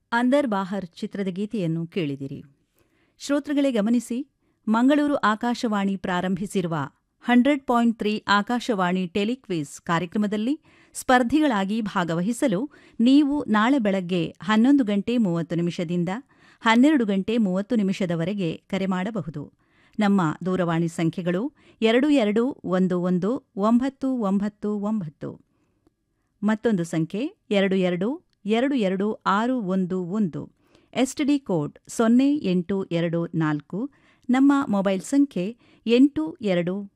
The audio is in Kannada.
ಅಂದರ್ ಬಾಹರ್ ಚಿತ್ರದ ಗೀತೆಯನ್ನು ಕೇಳಿದಿರಿ ಶ್ರೋತೃಗಳೇ ಗಮನಿಸಿ ಮಂಗಳೂರು ಆಕಾಶವಾಣಿ ಪ್ರಾರಂಭಿಸಿರುವ hundred point three Akashvani telequiz ಕಾರ್ಯಕ್ರಮದಲ್ಲಿ ಸ್ಪರ್ಧಿಗಳಾಗಿ ಭಾಗವಹಿಸಲು ನೀವು ನಾಳೆ ಬೆಳಗ್ಗೆ ಹನ್ನೊಂದು ಗಂಟೆ ಮೂವತ್ತು ನಿಮಿಷದಿಂದ ಹನ್ನೆರಡು ಗಂಟೆ ಮೂವತ್ತು ನಿಮಿಷದವರೆಗೆ ಕರೆ ಮಾಡಬಹುದು ನಮ್ಮ ದೂರವಾಣಿ ಸಂಖ್ಯೆಗಳು ಎರಡು ಎರಡು ಒಂದು ಒಂದು ಒಂಬತ್ತು ಒಂಬತ್ತು ಒಂಬತ್ತು ಮತ್ತೊಂದು ಸಂಖ್ಯೆ ಎರಡು ಎರಡು ಎರಡು ಎರಡು ಆರು ಒಂದು ಒಂದು ಎಸ್ಟಿಡಿ ಕೋಡ್ ಸೊನ್ನೆ ಎಂಟು ಎರಡು ನಾಲ್ಕು ನಮ್ಮ ಮೊಬೈಲ್ ಸಂಖ್ಯೆ ಎಂಟು ಎರಡು